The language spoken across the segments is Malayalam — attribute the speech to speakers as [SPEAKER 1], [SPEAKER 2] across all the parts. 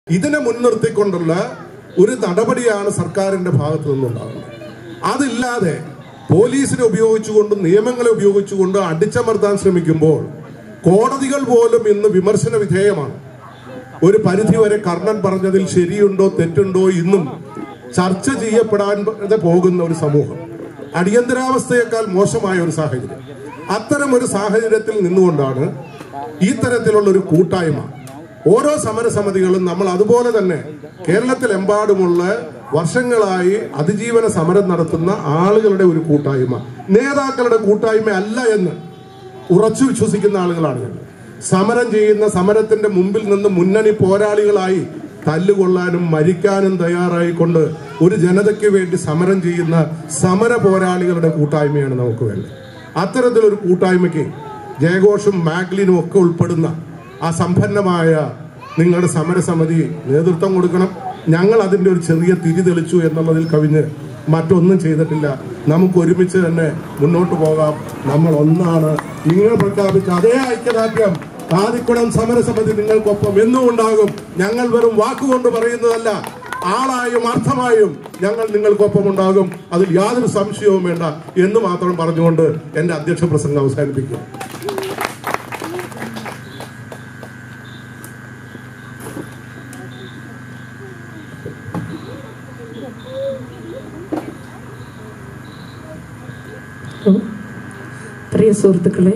[SPEAKER 1] ഇതിനെ മുൻനിർത്തിക്കൊണ്ടുള്ള ഒരു നടപടിയാണ് സർക്കാരിന്റെ ഭാഗത്തു നിന്നുണ്ടാകുന്നത് അതില്ലാതെ പോലീസിനെ ഉപയോഗിച്ചുകൊണ്ടും നിയമങ്ങളെ ഉപയോഗിച്ചുകൊണ്ടും അടിച്ചമർത്താൻ ശ്രമിക്കുമ്പോൾ കോടതികൾ പോലും ഇന്ന് വിമർശന വിധേയമാണ് ഒരു പരിധിവരെ കർണൻ പറഞ്ഞതിൽ ശരിയുണ്ടോ തെറ്റുണ്ടോ ഇന്നും ചർച്ച ചെയ്യപ്പെടാൻ പോകുന്ന ഒരു സമൂഹം അടിയന്തരാവസ്ഥയേക്കാൾ മോശമായ ഒരു സാഹചര്യം അത്തരം ഒരു സാഹചര്യത്തിൽ നിന്നുകൊണ്ടാണ് ഈ തരത്തിലുള്ള ഒരു കൂട്ടായ്മ ഓരോ സമരസമിതികളും നമ്മൾ അതുപോലെ തന്നെ കേരളത്തിലെമ്പാടുമുള്ള വർഷങ്ങളായി അതിജീവന സമരം നടത്തുന്ന ആളുകളുടെ ഒരു കൂട്ടായ്മ നേതാക്കളുടെ കൂട്ടായ്മ അല്ല എന്ന് ഉറച്ചു വിശ്വസിക്കുന്ന ആളുകളാണ് ഞങ്ങൾ സമരം ചെയ്യുന്ന സമരത്തിന്റെ മുമ്പിൽ നിന്ന് മുന്നണി പോരാളികളായി തല്ലുകൊള്ളാനും മരിക്കാനും തയ്യാറായിക്കൊണ്ട് ഒരു ജനതയ്ക്ക് വേണ്ടി സമരം ചെയ്യുന്ന സമര പോരാളികളുടെ കൂട്ടായ്മയാണ് നമുക്ക് വേണ്ടത് അത്തരത്തിലൊരു കൂട്ടായ്മയ്ക്ക് ജയഘോഷും മാഗ്ലിനും ഒക്കെ ഉൾപ്പെടുന്ന ആ സമ്പന്നമായ നിങ്ങളുടെ സമരസമിതി നേതൃത്വം കൊടുക്കണം ഞങ്ങൾ അതിന്റെ ഒരു ചെറിയ തിരി തെളിച്ചു എന്നുള്ളതിൽ കവിഞ്ഞ് മറ്റൊന്നും ചെയ്തിട്ടില്ല നമുക്ക് ഒരുമിച്ച് തന്നെ മുന്നോട്ട് പോകാം നമ്മൾ ഒന്നാണ് നിങ്ങൾ പ്രഖ്യാപിച്ച അതേ ഐക്യദാർഢ്യം ആദിക്കുളം സമരസമിതി നിങ്ങൾക്കൊപ്പം എന്നും ഉണ്ടാകും ഞങ്ങൾ വെറും വാക്കുകൊണ്ട് പറയുന്നതല്ല ആളായും അർത്ഥമായും ഞങ്ങൾ നിങ്ങൾക്കൊപ്പം ഉണ്ടാകും അതിൽ യാതൊരു സംശയവും വേണ്ട എന്ന് മാത്രം പറഞ്ഞുകൊണ്ട് എന്റെ അധ്യക്ഷ പ്രസംഗം അവസാനിപ്പിക്കുക
[SPEAKER 2] ഹലോ പ്രിയ സുഹൃത്തുക്കളെ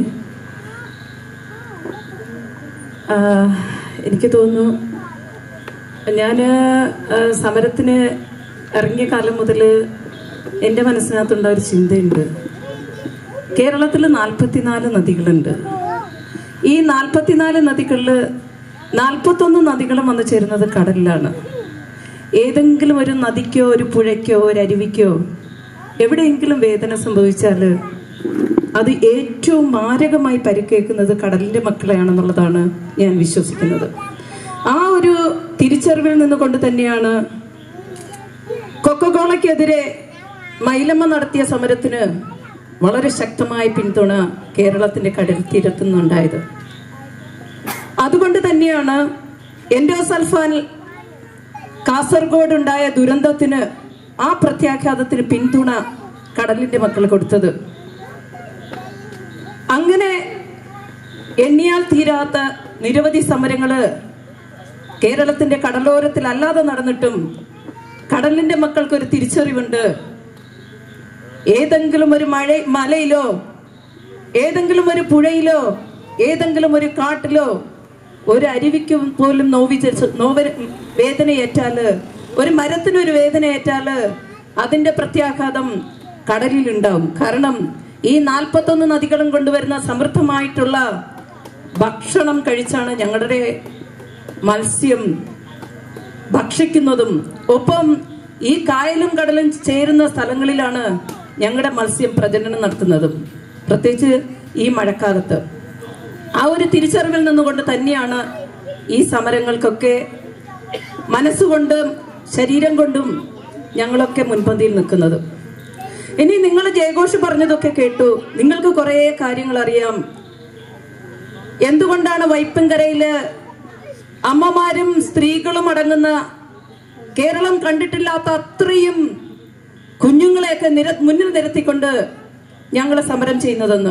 [SPEAKER 2] ആ, എനിക്ക് തോന്നുന്നു ഞാൻ സമരത്തിന് ഇറങ്ങിയ കാലം മുതൽ എൻ്റെ മനസ്സിനകത്തുണ്ട ഒരു ചിന്തയുണ്ട് കേരളത്തിൽ നാൽപ്പത്തിനാല് നദികളുണ്ട് ഈ നാൽപ്പത്തിനാല് നദികളിൽ നാൽപ്പത്തൊന്ന് നദികളും വന്നു ചേരുന്നത് കടലിലാണ് ഏതെങ്കിലും ഒരു നദിക്കോ ഒരു പുഴയ്ക്കോ ഒരു അരുവിക്കോ എവിടെയെങ്കിലും വേദന സംഭവിച്ചാൽ അത് ഏറ്റവും മാരകമായി പരിക്കേക്കുന്നത് കടലിന്റെ മക്കളെയാണെന്നുള്ളതാണ് ഞാൻ വിശ്വസിക്കുന്നത് ആ ഒരു തിരിച്ചറിവിൽ നിന്നുകൊണ്ട് തന്നെയാണ് കൊക്കോകോളയ്ക്കെതിരെ മൈലമ്മ നടത്തിയ സമരത്തിന് വളരെ ശക്തമായ പിന്തുണ കേരളത്തിന്റെ കടൽ തീരത്തു നിന്നുണ്ടായത് അതുകൊണ്ട് തന്നെയാണ് എൻഡോസൾഫാൻ കാസർഗോഡ് ഉണ്ടായ ദുരന്തത്തിന് ആ പ്രത്യാഘാതത്തിന് പിന്തുണ കടലിന്റെ മക്കൾ കൊടുത്തത് അങ്ങനെ എണ്ണിയാൽ തീരാത്ത നിരവധി സമരങ്ങള് കേരളത്തിന്റെ കടലോരത്തിൽ അല്ലാതെ നടന്നിട്ടും കടലിന്റെ മക്കൾക്ക് ഒരു തിരിച്ചറിവുണ്ട് ഏതെങ്കിലും ഒരു മഴ മലയിലോ ഏതെങ്കിലും ഒരു പുഴയിലോ ഏതെങ്കിലും ഒരു കാട്ടിലോ ഒരു അരുവിക്ക് പോലും നോവിച്ച നോവ വേദനയേറ്റാല് ഒരു മരത്തിന് ഒരു വേദനയേറ്റാല് അതിന്റെ പ്രത്യാഘാതം കടലിൽ ഉണ്ടാവും കാരണം ഈ നാൽപ്പത്തൊന്ന് നദികളും കൊണ്ടുവരുന്ന സമൃദ്ധമായിട്ടുള്ള ഭക്ഷണം കഴിച്ചാണ് ഞങ്ങളുടെ മത്സ്യം ഭക്ഷിക്കുന്നതും ഒപ്പം ഈ കായലും കടലും ചേരുന്ന സ്ഥലങ്ങളിലാണ് ഞങ്ങളുടെ മത്സ്യം പ്രജനനം നടത്തുന്നതും പ്രത്യേകിച്ച് ഈ മഴക്കാലത്ത് ആ ഒരു തിരിച്ചറിവിൽ നിന്നുകൊണ്ട് തന്നെയാണ് ഈ സമരങ്ങൾക്കൊക്കെ മനസ്സുകൊണ്ടും ശരീരം കൊണ്ടും ഞങ്ങളൊക്കെ മുൻപന്തിയിൽ നിൽക്കുന്നത് ഇനി നിങ്ങൾ ജയഘോഷ് പറഞ്ഞതൊക്കെ കേട്ടു നിങ്ങൾക്ക് കുറേ കാര്യങ്ങൾ അറിയാം എന്തുകൊണ്ടാണ് വൈപ്പങ്കരയില് അമ്മമാരും സ്ത്രീകളും അടങ്ങുന്ന കേരളം കണ്ടിട്ടില്ലാത്ത അത്രയും കുഞ്ഞുങ്ങളെയൊക്കെ നിര മുന്നിൽ നിരത്തിക്കൊണ്ട് ഞങ്ങൾ സമരം ചെയ്യുന്നതെന്ന്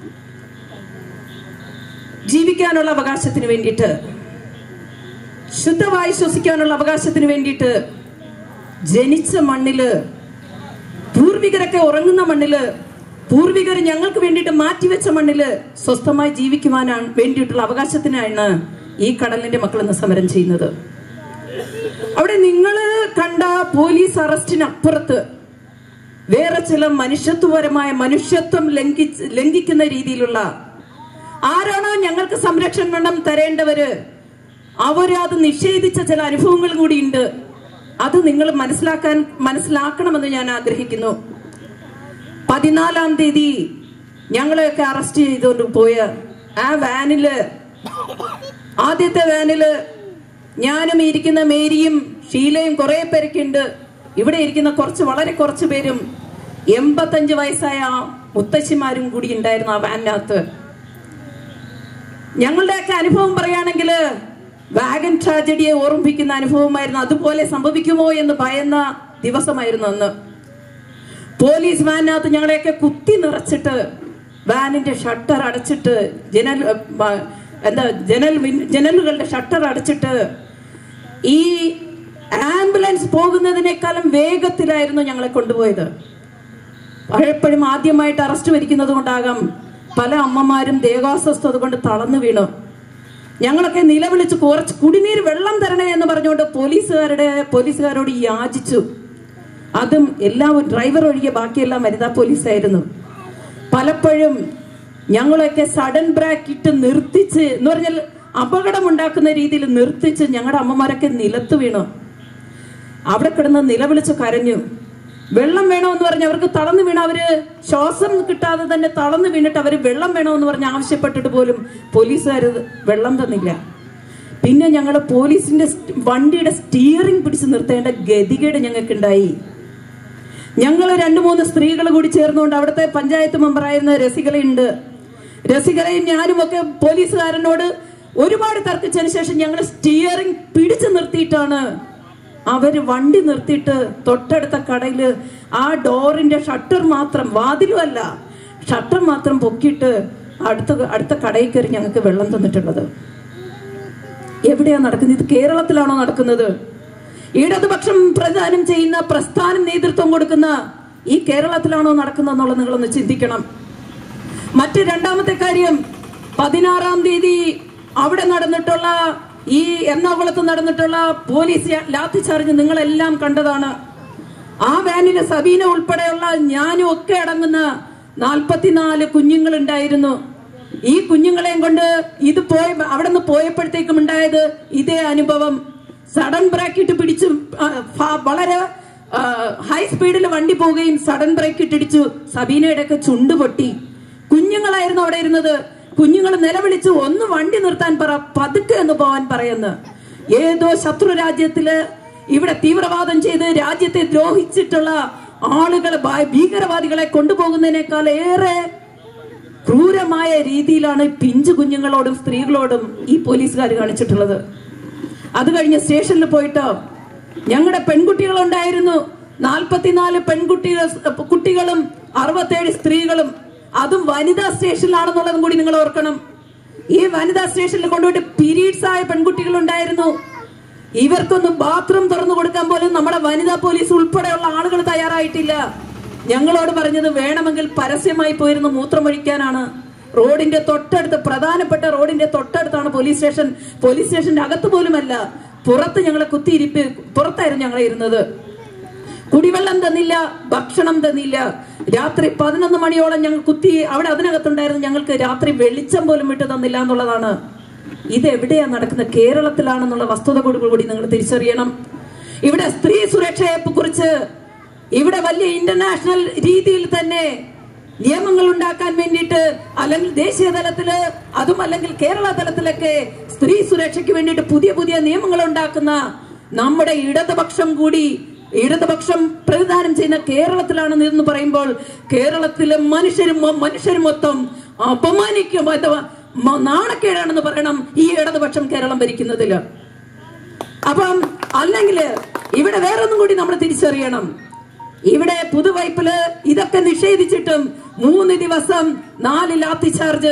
[SPEAKER 2] ജീവിക്കാനുള്ള അവകാശത്തിന് വേണ്ടിയിട്ട് ശുദ്ധവായു ശ്വസിക്കാനുള്ള അവകാശത്തിന് വേണ്ടിയിട്ട് ജനിച്ച മണ്ണില് പൂർവികരൊക്കെ ഉറങ്ങുന്ന മണ്ണില് പൂർവികർ ഞങ്ങൾക്ക് വേണ്ടിയിട്ട് മാറ്റിവെച്ച മണ്ണില് സ്വസ്ഥമായി ജീവിക്കുവാനാണ് വേണ്ടിയിട്ടുള്ള അവകാശത്തിനാണ് ഈ കടലിന്റെ മക്കൾ ഇന്ന് സമരം ചെയ്യുന്നത് അവിടെ നിങ്ങൾ കണ്ട പോലീസ് അറസ്റ്റിനപ്പുറത്ത് വേറെ ചില മനുഷ്യത്വപരമായ മനുഷ്യത്വം ലംഘിച്ച് ലംഘിക്കുന്ന രീതിയിലുള്ള ആരാണോ ഞങ്ങൾക്ക് സംരക്ഷണം തരേണ്ടവര് അവര് അത് നിഷേധിച്ച ചില അനുഭവങ്ങൾ കൂടിയുണ്ട് അത് നിങ്ങൾ മനസ്സിലാക്കാൻ മനസ്സിലാക്കണമെന്ന് ഞാൻ ആഗ്രഹിക്കുന്നു പതിനാലാം തീയതി ഞങ്ങളെയൊക്കെ അറസ്റ്റ് ചെയ്തുകൊണ്ട് പോയ ആ വാനില് ആദ്യത്തെ വാനില് ഞാനും ഇരിക്കുന്ന മേരിയും ഷീലയും കുറെ പേരൊക്കെ ഉണ്ട് ഇവിടെ ഇരിക്കുന്ന കുറച്ച് വളരെ കുറച്ച് പേരും എൺപത്തഞ്ച് വയസ്സായ മുത്തശ്ശിമാരും കൂടി ഉണ്ടായിരുന്നു ആ വാനിനകത്ത് ഞങ്ങളുടെയൊക്കെ അനുഭവം പറയുകയാണെങ്കിൽ വാഗൻ ട്രാജഡിയെ ഓർമ്മിപ്പിക്കുന്ന അനുഭവമായിരുന്നു അതുപോലെ സംഭവിക്കുമോ എന്ന് ഭയന്ന ദിവസമായിരുന്നു അന്ന് പോലീസ് വാനിനകത്ത് ഞങ്ങളെയൊക്കെ കുത്തി നിറച്ചിട്ട് വാനിന്റെ ഷട്ടർ അടച്ചിട്ട് ജനൽ ഏ, മ- എന്താ ജനൽ വിൻ- ജനലുകളുടെ ഷട്ടർ അടച്ചിട്ട് ഈ ആംബുലൻസ് പോകുന്നതിനേക്കാളും വേഗത്തിലായിരുന്നു ഞങ്ങളെ കൊണ്ടുപോയത് പലപ്പോഴും ആദ്യമായിട്ട് അറസ്റ്റ് വരിക്കുന്നത് കൊണ്ടാകാം പല അമ്മമാരും ദേഹാസ്വസ്ഥത കൊണ്ട് തളർന്നു വീണു ഞങ്ങളൊക്കെ നിലവിളിച്ച് കുറച്ച് കുടിനീര് വെള്ളം തരണേ എന്ന് പറഞ്ഞുകൊണ്ട് പോലീസുകാരുടെ പോലീസുകാരോട് യാചിച്ചു അതും എല്ലാം ഡ്രൈവർ ഒഴികെ ബാക്കിയെല്ലാം വനിതാ പോലീസായിരുന്നു പലപ്പോഴും ഞങ്ങളൊക്കെ സഡൻ ബ്രേക്ക് ഇട്ട് നിർത്തിച്ച് എന്ന് പറഞ്ഞാൽ അപകടമുണ്ടാക്കുന്ന രീതിയിൽ നിർത്തിച്ച് ഞങ്ങളുടെ അമ്മമാരൊക്കെ നിലത്ത് വീണു അവിടെ കിടന്ന് നിലവിളിച്ച് കരഞ്ഞു വെള്ളം വേണമെന്ന് പറഞ്ഞ് അവർക്ക് തളർന്നു വീണ അവര് ശ്വാസം കിട്ടാതെ തന്നെ തളർന്നു വീണിട്ട് അവര് വെള്ളം വേണമെന്ന് പറഞ്ഞ് ആവശ്യപ്പെട്ടിട്ട് പോലും പോലീസുകാർ വെള്ളം തന്നില്ല പിന്നെ ഞങ്ങൾ പോലീസിന്റെ സ്റ്റ് വണ്ടിയുടെ സ്റ്റിയറിംഗ് പിടിച്ച് നിർത്തേണ്ട ഗതികേട് ഞങ്ങൾക്കുണ്ടായി ഞങ്ങൾ രണ്ടു മൂന്ന് സ്ത്രീകൾ കൂടി ചേർന്നുകൊണ്ട് അവിടുത്തെ പഞ്ചായത്ത് മെമ്പറായിരുന്ന രസികലയുണ്ട് രസികലയും ഞാനും ഒക്കെ പോലീസുകാരനോട് ഒരുപാട് തർക്കിച്ചതിന് ശേഷം ഞങ്ങൾ സ്റ്റിയറിംഗ് പിടിച്ചു നിർത്തിയിട്ടാണ് അവര് വണ്ടി നിർത്തിയിട്ട് തൊട്ടടുത്ത കടയില് ആ ഡോറിന്റെ ഷട്ടർ മാത്രം വാതിലും അല്ല ഷട്ടർ മാത്രം പൊക്കിയിട്ട് അടുത്ത അടുത്ത കടയിൽ കയറി ഞങ്ങൾക്ക് വെള്ളം തന്നിട്ടുള്ളത് എവിടെയാ നടക്കുന്നത് ഇത് കേരളത്തിലാണോ നടക്കുന്നത് ഇടതുപക്ഷം പ്രദാനം ചെയ്യുന്ന പ്രസ്ഥാനം നേതൃത്വം കൊടുക്കുന്ന ഈ കേരളത്തിലാണോ നടക്കുന്നത് എന്നുള്ളത് നിങ്ങളൊന്ന് ചിന്തിക്കണം മറ്റ് രണ്ടാമത്തെ കാര്യം പതിനാറാം തീയതി അവിടെ നടന്നിട്ടുള്ള ഈ എറണാകുളത്ത് നടന്നിട്ടുള്ള പോലീസ് ലാത്തി ചാർജ് നിങ്ങളെല്ലാം കണ്ടതാണ് ആ വാനില് സബീന ഉൾപ്പെടെയുള്ള ഞാനും ഒക്കെ അടങ്ങുന്ന നാൽപ്പത്തിനാല് കുഞ്ഞുങ്ങൾ ഉണ്ടായിരുന്നു ഈ കുഞ്ഞുങ്ങളെയും കൊണ്ട് ഇത് പോയ അവിടെ നിന്ന് പോയപ്പോഴത്തേക്കും ഉണ്ടായത് ഇതേ അനുഭവം സഡൻ ബ്രേക്ക് ഇട്ട് പിടിച്ചു ആ, ഫ- വളരെ ഹൈ സ്പീഡിൽ വണ്ടി പോവുകയും സഡൻ ബ്രേക്ക് ഇട്ടിടിച്ചു സബീനയുടെ ഒക്കെ ചുണ്ട് പൊട്ടി കുഞ്ഞുങ്ങളായിരുന്നു അവിടെ ഇരുന്നത് കുഞ്ഞുങ്ങൾ നിലവിളിച്ചു ഒന്ന് വണ്ടി നിർത്താൻ പറ പതുക്കെ എന്ന് പോവാൻ പറയുന്നു ഏതോ ശത്രു രാജ്യത്തില് ഇവിടെ തീവ്രവാദം ചെയ്ത് രാജ്യത്തെ ദ്രോഹിച്ചിട്ടുള്ള ആളുകൾ ഭീകരവാദികളെ കൊണ്ടുപോകുന്നതിനേക്കാൾ ഏറെ ക്രൂരമായ രീതിയിലാണ് പിഞ്ചു കുഞ്ഞുങ്ങളോടും സ്ത്രീകളോടും ഈ പോലീസുകാർ കാണിച്ചിട്ടുള്ളത് അത് കഴിഞ്ഞ് സ്റ്റേഷനിൽ പോയിട്ട് ഞങ്ങളുടെ പെൺകുട്ടികൾ ഉണ്ടായിരുന്നു നാൽപ്പത്തിനാല് പെൺകുട്ടികൾ കുട്ടികളും അറുപത്തേഴ് സ്ത്രീകളും അതും വനിതാ സ്റ്റേഷനിലാണെന്നുള്ളതും കൂടി നിങ്ങൾ ഓർക്കണം ഈ വനിതാ സ്റ്റേഷനിൽ കൊണ്ടുപോയിട്ട് പീരീഡ്സ് ആയ പെൺകുട്ടികൾ ഉണ്ടായിരുന്നു ഇവർക്കൊന്നും ബാത്റൂം തുറന്നു കൊടുക്കാൻ പോലും നമ്മുടെ വനിതാ പോലീസ് ഉൾപ്പെടെയുള്ള ആളുകൾ തയ്യാറായിട്ടില്ല ഞങ്ങളോട് പറഞ്ഞത് വേണമെങ്കിൽ പരസ്യമായി പോയിരുന്ന് മൂത്രമൊഴിക്കാനാണ് റോഡിന്റെ തൊട്ടടുത്ത് പ്രധാനപ്പെട്ട റോഡിന്റെ തൊട്ടടുത്താണ് പോലീസ് സ്റ്റേഷൻ പോലീസ് സ്റ്റേഷന്റെ അകത്ത് പോലുമല്ല പുറത്ത് ഞങ്ങളെ കുത്തിയിരിപ്പ് പുറത്തായിരുന്നു ഞങ്ങൾ ഇരുന്നത് കുടിവെള്ളം തന്നില്ല ഭക്ഷണം തന്നില്ല രാത്രി പതിനൊന്ന് മണിയോളം ഞങ്ങൾ കുത്തി അവിടെ അതിനകത്തുണ്ടായിരുന്നു ഞങ്ങൾക്ക് രാത്രി വെളിച്ചം പോലും വിട്ടു തന്നില്ല എന്നുള്ളതാണ് ഇത് എവിടെയാ നടക്കുന്നത് കേരളത്തിലാണെന്നുള്ള വസ്തുത കൂടി കൂടി നിങ്ങൾ തിരിച്ചറിയണം ഇവിടെ സ്ത്രീ സുരക്ഷയെ കുറിച്ച് ഇവിടെ വലിയ ഇന്റർനാഷണൽ രീതിയിൽ തന്നെ നിയമങ്ങൾ ഉണ്ടാക്കാൻ വേണ്ടിയിട്ട് അല്ലെങ്കിൽ ദേശീയ തലത്തില് അതും അല്ലെങ്കിൽ കേരള തലത്തിലൊക്കെ സ്ത്രീ സുരക്ഷയ്ക്ക് വേണ്ടിയിട്ട് പുതിയ പുതിയ നിയമങ്ങൾ ഉണ്ടാക്കുന്ന നമ്മുടെ ഇടതുപക്ഷം കൂടി ഇടതുപക്ഷം പ്രതിദാനം ചെയ്യുന്ന കേരളത്തിലാണ് എന്ന് പറയുമ്പോൾ കേരളത്തിലെ മനുഷ്യരും മനുഷ്യരും മൊത്തം അപമാനിക്കും അഥവാ മ- നാണക്കേടാണെന്ന് പറയണം ഈ ഇടതുപക്ഷം കേരളം ഭരിക്കുന്നതില് അപ്പം അല്ലെങ്കിൽ ഇവിടെ വേറൊന്നും കൂടി നമ്മൾ തിരിച്ചറിയണം ഇവിടെ പുതുവൈപ്പില് ഇതൊക്കെ നിഷേധിച്ചിട്ടും മൂന്ന് ദിവസം നാല് ലാത്തി ചാർജ്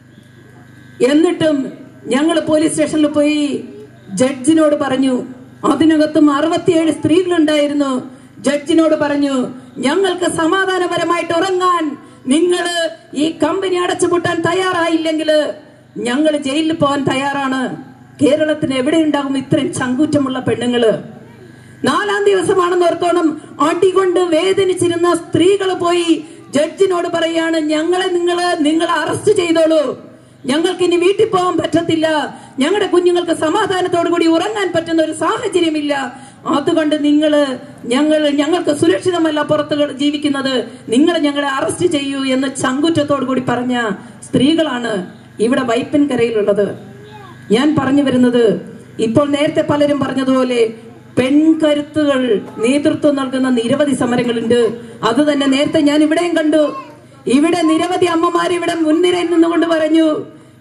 [SPEAKER 2] എന്നിട്ടും ഞങ്ങൾ പോലീസ് സ്റ്റേഷനിൽ പോയി ജഡ്ജിനോട് പറഞ്ഞു അതിനകത്തും അറുപത്തിയേഴ് സ്ത്രീകളുണ്ടായിരുന്നു ജഡ്ജിനോട് പറഞ്ഞു ഞങ്ങൾക്ക് സമാധാനപരമായിട്ട് ഉറങ്ങാൻ നിങ്ങൾ ഈ കമ്പനി അടച്ചുപൂട്ടാൻ തയ്യാറായില്ലെങ്കിൽ ഞങ്ങൾ ജയിലിൽ പോകാൻ തയ്യാറാണ് കേരളത്തിന് എവിടെ ഉണ്ടാകും ഇത്രയും ചങ്കൂറ്റമുള്ള പെണ്ണുങ്ങള് നാലാം ദിവസമാണെന്ന് ഓർത്തോണം അടികൊണ്ട് വേദനിച്ചിരുന്ന സ്ത്രീകൾ പോയി ജഡ്ജിനോട് പറയാണ് ഞങ്ങളെ നിങ്ങള് നിങ്ങൾ അറസ്റ്റ് ചെയ്തോളൂ ഞങ്ങൾക്ക് ഇനി വീട്ടിൽ പോകാൻ പറ്റത്തില്ല ഞങ്ങളുടെ കുഞ്ഞുങ്ങൾക്ക് സമാധാനത്തോടു കൂടി ഉറങ്ങാൻ പറ്റുന്ന ഒരു സാഹചര്യമില്ല അതുകൊണ്ട് നിങ്ങള് ഞങ്ങൾ ഞങ്ങൾക്ക് സുരക്ഷിതമല്ല പുറത്ത് ജീവിക്കുന്നത് നിങ്ങൾ ഞങ്ങളെ അറസ്റ്റ് ചെയ്യൂ എന്ന് ചങ്കുറ്റത്തോടു കൂടി പറഞ്ഞ സ്ത്രീകളാണ് ഇവിടെ വൈപ്പിൻകരയിലുള്ളത് ഞാൻ പറഞ്ഞു വരുന്നത് ഇപ്പോൾ നേരത്തെ പലരും പറഞ്ഞതുപോലെ പെൺകരുത്തുകൾ നേതൃത്വം നൽകുന്ന നിരവധി സമരങ്ങളുണ്ട് അത് തന്നെ നേരത്തെ ഞാൻ ഇവിടെയും കണ്ടു ഇവിടെ നിരവധി അമ്മമാർ ഇവിടെ മുൻനിരയിൽ നിന്നുകൊണ്ട് പറഞ്ഞു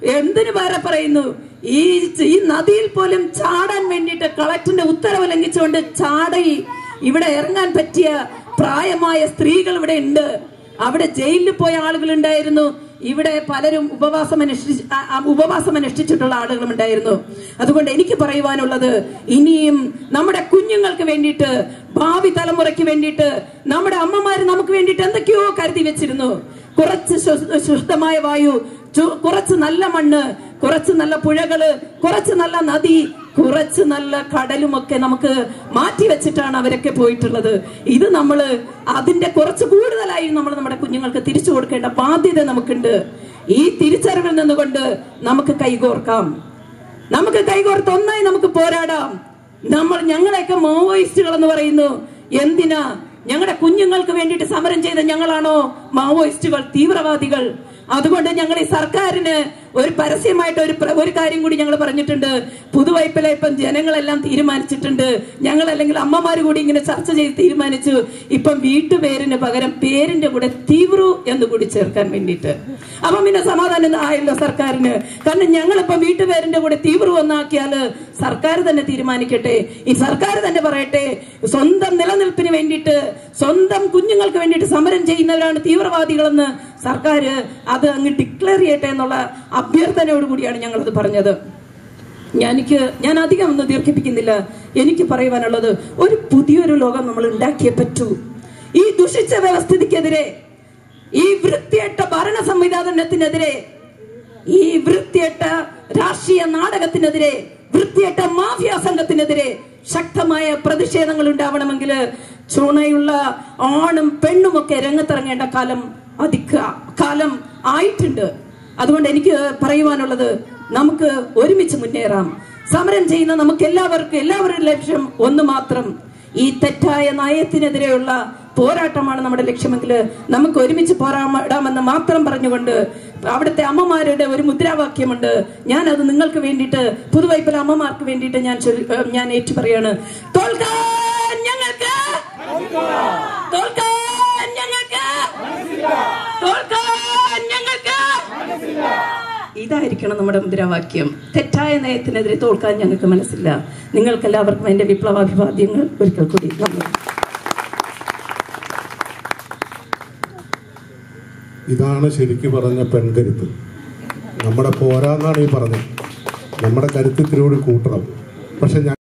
[SPEAKER 2] എന്തിനു വേറെ പറയുന്നു ഈ ഈ നദിയിൽ പോലും ചാടാൻ വേണ്ടിയിട്ട് കളക്ടറിന്റെ ഉത്തരവ് ലംഘിച്ചുകൊണ്ട് ചാടി ഇവിടെ ഇറങ്ങാൻ പറ്റിയ പ്രായമായ സ്ത്രീകൾ ഇവിടെ ഉണ്ട് അവിടെ ജയിലിൽ പോയ ആളുകൾ ഉണ്ടായിരുന്നു ഇവിടെ പലരും ഉപവാസം അനുഷ്ഠിച്ച് ആ, ആ, ഉപവാസം അനുഷ്ഠിച്ചിട്ടുള്ള ആളുകളും ഉണ്ടായിരുന്നു അതുകൊണ്ട് എനിക്ക് പറയുവാനുള്ളത് ഇനിയും നമ്മുടെ കുഞ്ഞുങ്ങൾക്ക് വേണ്ടിയിട്ട് ഭാവി തലമുറയ്ക്ക് വേണ്ടിയിട്ട് നമ്മുടെ അമ്മമാര് നമുക്ക് വേണ്ടിയിട്ട് എന്തൊക്കെയോ കരുതി വെച്ചിരുന്നു കുറച്ച് ശു- ശുദ്ധമായ വായു ചു- കുറച്ച് നല്ല മണ്ണ് കുറച്ച് നല്ല പുഴകള് കുറച്ച് നല്ല നദി കുറച്ച് നല്ല കടലുമൊക്കെ നമുക്ക് മാറ്റി വെച്ചിട്ടാണ് അവരൊക്കെ പോയിട്ടുള്ളത് ഇത് നമ്മള് അതിന്റെ കുറച്ച് കൂടുതലായി നമ്മൾ നമ്മുടെ കുഞ്ഞുങ്ങൾക്ക് തിരിച്ചു കൊടുക്കേണ്ട ബാധ്യത നമുക്കുണ്ട് ഈ തിരിച്ചറിവിൽ നിന്നുകൊണ്ട് നമുക്ക് കൈകോർക്കാം നമുക്ക് കൈകോർത്ത് ഒന്നായി നമുക്ക് പോരാടാം നമ്മൾ ഞങ്ങളെയൊക്കെ മാവോയിസ്റ്റുകൾ എന്ന് പറയുന്നു എന്തിനാ ഞങ്ങളുടെ കുഞ്ഞുങ്ങൾക്ക് വേണ്ടിയിട്ട് സമരം ചെയ്ത ഞങ്ങളാണോ മാവോയിസ്റ്റുകൾ തീവ്രവാദികൾ അതുകൊണ്ട് ഞങ്ങൾ ഈ സർക്കാരിന് ഒരു പരസ്യമായിട്ട് ഒരു പ്ര- ഒരു കാര്യം കൂടി ഞങ്ങൾ പറഞ്ഞിട്ടുണ്ട് പുതുവൈപ്പിലെ ഇപ്പം ജനങ്ങളെല്ലാം തീരുമാനിച്ചിട്ടുണ്ട് ഞങ്ങൾ അല്ലെങ്കിൽ അമ്മമാര് കൂടി ഇങ്ങനെ ചർച്ച ചെയ്ത് തീരുമാനിച്ചു ഇപ്പം വീട്ടുപേരിന് പകരം പേരിന്റെ കൂടെ തീവ്രു എന്ന് കൂടി ചേർക്കാൻ വേണ്ടിയിട്ട് അപ്പം പിന്നെ സമാധാനം ആയല്ലോ സർക്കാരിന് കാരണം ഞങ്ങളിപ്പം വീട്ടുപേരിന്റെ കൂടെ തീവ്രു എന്നാക്കിയാല് സർക്കാർ തന്നെ തീരുമാനിക്കട്ടെ ഈ സർക്കാർ തന്നെ പറയട്ടെ സ്വന്തം നിലനിൽപ്പിന് വേണ്ടിയിട്ട് സ്വന്തം കുഞ്ഞുങ്ങൾക്ക് വേണ്ടിയിട്ട് സമരം ചെയ്യുന്നവരാണ് തീവ്രവാദികളെന്ന് സർക്കാർ അത് അങ്ങ് ഡിക്ലെയർ ചെയ്യട്ടെ എന്നുള്ള അഭ്യർത്ഥനയോട് കൂടിയാണ് ഞങ്ങളത് പറഞ്ഞത് എനിക്ക് ഞാൻ അധികം ഒന്നും ദീർഘിപ്പിക്കുന്നില്ല എനിക്ക് പറയുവാനുള്ളത് ഒരു പുതിയൊരു ലോകം നമ്മൾ ഉണ്ടാക്കിയേ പറ്റൂ ഈ ദുഷിച്ച വ്യവസ്ഥിതിക്കെതിരെ ഈ വൃത്തിയട്ട ഭരണ സംവിധാനത്തിനെതിരെ ഈ വൃത്തിയട്ട രാഷ്ട്രീയ നാടകത്തിനെതിരെ വൃത്തിയട്ട മാഫിയ സംഘത്തിനെതിരെ ശക്തമായ പ്രതിഷേധങ്ങൾ ഉണ്ടാവണമെങ്കിൽ ചുണയുള്ള ആണും പെണ്ണുമൊക്കെ രംഗത്തിറങ്ങേണ്ട കാലം അധിക കാലം ആയിട്ടുണ്ട് അതുകൊണ്ട് എനിക്ക് പറയുവാനുള്ളത് നമുക്ക് ഒരുമിച്ച് മുന്നേറാം സമരം ചെയ്യുന്ന നമുക്ക് എല്ലാവർക്കും എല്ലാവരുടെ ലക്ഷ്യം ഒന്ന് മാത്രം ഈ തെറ്റായ നയത്തിനെതിരെയുള്ള പോരാട്ടമാണ് നമ്മുടെ ലക്ഷ്യമെങ്കിൽ നമുക്ക് ഒരുമിച്ച് പോരാടാമെന്ന് മാത്രം പറഞ്ഞുകൊണ്ട് അവിടുത്തെ അമ്മമാരുടെ ഒരു മുദ്രാവാക്യമുണ്ട് ഞാൻ അത് നിങ്ങൾക്ക് വേണ്ടിയിട്ട് പുതുവൈപ്പിലെ അമ്മമാർക്ക് വേണ്ടിയിട്ട് ഞാൻ ചൊല്ലി- ഏഹ് ഞാൻ ഏറ്റു പറയാണ് തോൽക്കാൻ ഞങ്ങൾക്ക് തോൽക്കാൻ ഞങ്ങൾക്ക് തോൽക്കാൻ ഞങ്ങൾക്ക് ഇതായിരിക്കണം നമ്മുടെ മുദ്രാവാക്യം തെറ്റായ നയത്തിനെതിരെ തോൽക്കാൻ ഞങ്ങൾക്ക് മനസ്സില്ല നിങ്ങൾക്ക് എല്ലാവർക്കും എന്റെ വിപ്ലവാഭിവാദ്യങ്ങൾ ഒരിക്കൽ കൂടി നന്ദി
[SPEAKER 1] ഇതാണ് ശരിക്കു പറഞ്ഞ പെൺകരുത്ത് നമ്മുടെ പോരാന്നാണ് ഈ പറഞ്ഞത് നമ്മുടെ കരുത്ത് ഇത്തിരി കൂടി കൂട്ടണം പക്ഷെ ഞാൻ